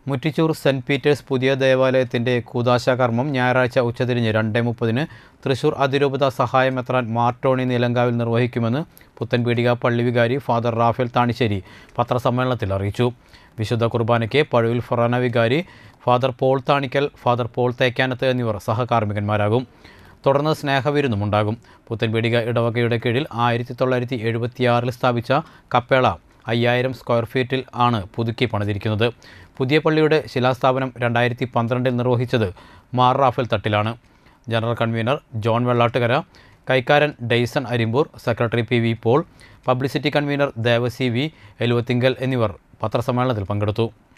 Muttichur cent Peter's പുതിയ ദേവാലയത്തിൻ്റെ കൂതാശകർമ്മം ഞായറാഴ്ച ഉച്ചതിരിഞ്ഞ് രണ്ടേ മുപ്പതിന് തൃശൂർ അതിരൂപത സഹായമെത്രാൻ മാർട്ടോണി നീലങ്കാവിൽ നിർവഹിക്കുമെന്ന് പുത്തൻപീടിക പള്ളി വികാരി ഫാദർ റാഫേൽ താണിശ്ശേരി പത്രസമ്മേളനത്തിൽ അറിയിച്ചു വിശുദ്ധ കുർബാനയ്ക്ക് പഴുവിൽ ഫൊറാന വികാരി Father Paul Thanikkal Father Paul Thekkanath എന്നിവർ സഹകാർമ്മികന്മാരാകും തുടർന്ന് സ്നേഹവിരുന്നും ഉണ്ടാകും പുത്തൻപീടിക ഇടവകയുടെ കീഴിൽ ആയിരത്തി തൊള്ളായിരത്തി എഴുപത്തിയാറിൽ സ്ഥാപിച്ച കപ്പേള അയ്യായിരം സ്ക്വയർ ഫീറ്റിൽ ആണ് പുതുക്കി പണിതിരിക്കുന്നത് പുതിയ പള്ളിയുടെ ശിലാസ്ഥാപനം രണ്ടായിരത്തി പന്ത്രണ്ടിൽ നിർവഹിച്ചത് മാർ റാഫേൽ തട്ടിലാണ് ജനറൽ കൺവീനർ ജോൺ വെള്ളാട്ടുകര കൈക്കാരൻ Daison Arimpur secretary P V Paul publicity convener Devasi V Eluvathingal എന്നിവർ പത്രസമ്മേളനത്തിൽ പങ്കെടുത്തു